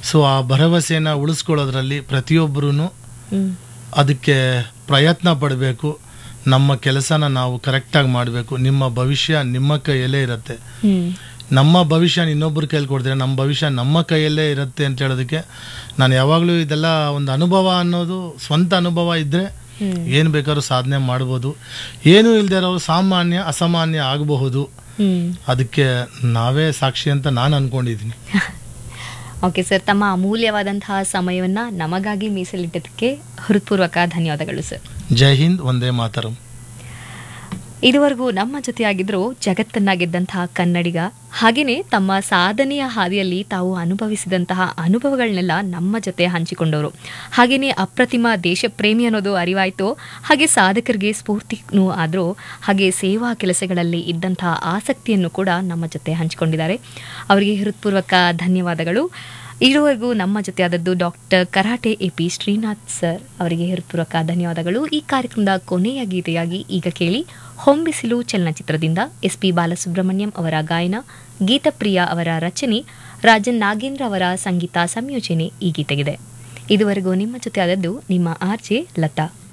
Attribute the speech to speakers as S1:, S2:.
S1: so ಆ ಭರವಸೆನ ಉಳಿಸ್ಕೊಳ್ಳೋದ್ರಲ್ಲಿ ಪ್ರತಿಯೊಬ್ಬರೂ
S2: ಹ್ಮ್
S1: ಅದಕ್ಕೆ ಪ್ರಯತ್ನ ಪಡಬೇಕು ನಮ್ಮ ಕೆಲಸನ ನಾವು ಕರೆಕ್ಟಾಗಿ ಮಾಡಬೇಕು ನಿಮ್ಮ ಭವಿಷ್ಯ ನಿಮ್ಮ ಕೈಯಲ್ಲೇ ಇರುತ್ತೆ
S2: ಹ್ಮ್
S1: ನಮ್ಮ ಭವಿಷ್ಯ ಇನ್ನೊಬ್ಬರ ಕೈಯಲ್ಲಿ ಕೊಡ್ತೀರಾ ನಮ್ಮ ಭವಿಷ್ಯ ನಮ್ಮ ಕೈಯಲ್ಲೇ ಇರುತ್ತೆ ಅಂತ ಹೇಳೋದಕ್ಕೆ ನಾನು ಯಾವಾಗಲೂ ಇದೆಲ್ಲ ಒಂದು ಅನುಭವ ಅನ್ನೋದು ಸ್ವಂತ ಅನುಭವ ಇದ್ದರೆ
S2: ಹ್ಮ್
S1: ಏನು ಬೇಕಾದ್ರೂ ಸಾಧನೆ ಮಾಡ್ಬೋದು ಏನೂ ಇಲ್ಲದೆ ಇರೋರು ಸಾಮಾನ್ಯ ಅಸಾಮಾನ್ಯ ಆಗಬಹುದು
S2: ಹ್ಮ್
S1: ಅದಕ್ಕೆ ನಾವೇ ಸಾಕ್ಷಿ ಅಂತ ನಾನು ಅನ್ಕೊಂಡಿದ್ದೀನಿ
S2: ಓಕೆ ಸರ್ ತಮ್ಮ ಅಮೂಲ್ಯವಾದಂತಹ ಸಮಯವನ್ನ ನಮಗಾಗಿ ಮೀಸಲಿಟ್ಟದಕ್ಕೆ ಹೃತ್ಪೂರ್ವಕ ಧನ್ಯವಾದಗಳು ಸರ್
S1: ಜೈ ಹಿಂದ್ ಒಂದೇ ಮಾತರಂ
S2: ಇದುವರೆಗೂ ನಮ್ಮ ಜೊತೆಯಾಗಿದ್ರು ಜಗತ್ತನ್ನ ಗೆದ್ದಂತಹ ಕನ್ನಡಿಗ ಹಾಗೇನೆ ತಮ್ಮ ಸಾಧನೆಯ ಹಾದಿಯಲ್ಲಿ ತಾವು ಅನುಭವಿಸಿದಂತಹ ಅನುಭವಗಳನ್ನೆಲ್ಲ ನಮ್ಮ ಜೊತೆ ಹಂಚಿಕೊಂಡವರು ಹಾಗೇನೆ ಅಪ್ರತಿಮ ದೇಶ ಪ್ರೇಮಿ ಅನ್ನೋದು ಅರಿವಾಯಿತು ಹಾಗೆ ಸಾಧಕರಿಗೆ ಸ್ಫೂರ್ತಿನೂ ಆದರೂ ಹಾಗೆ ಸೇವಾ ಕೆಲಸಗಳಲ್ಲಿ ಇದ್ದಂತಹ ಆಸಕ್ತಿಯನ್ನು ಕೂಡ ನಮ್ಮ ಜೊತೆ ಹಂಚಿಕೊಂಡಿದ್ದಾರೆ ಅವರಿಗೆ ಹೃತ್ಪೂರ್ವಕ ಧನ್ಯವಾದಗಳು ಇದುವರೆಗೂ ನಮ್ಮ ಜೊತೆ ಆದದ್ದು doctor karate A P Srinath sir ಅವರಿಗೆ ಹೃತ್ಪೂರ್ವಕ ಧನ್ಯವಾದಗಳು ಈ ಕಾರ್ಯಕ್ರಮದ ಕೊನೆಯ ಗೀತೆಯಾಗಿ ಈಗ ಕೇಳಿ ಹೊಂಬಿಸಿಲು ಚಲನಚಿತ್ರದಿಂದ ಎಸ್ ಪಿ ಬಾಲಸುಬ್ರಹ್ಮಣ್ಯಂ ಅವರ ಗಾಯನ ಗೀತಪ್ರಿಯ ಅವರ ರಚನೆ ರಾಜನ್ ನಾಗೇಂದ್ರ ಅವರ ಸಂಗೀತ ಸಂಯೋಜನೆ ಈ ಗೀತೆಗಿದೆ ಇದುವರೆಗೂ ನಿಮ್ಮ ಜೊತೆ ಆದದ್ದು ನಿಮ್ಮ ಆರ್ಜೆ ಲತಾ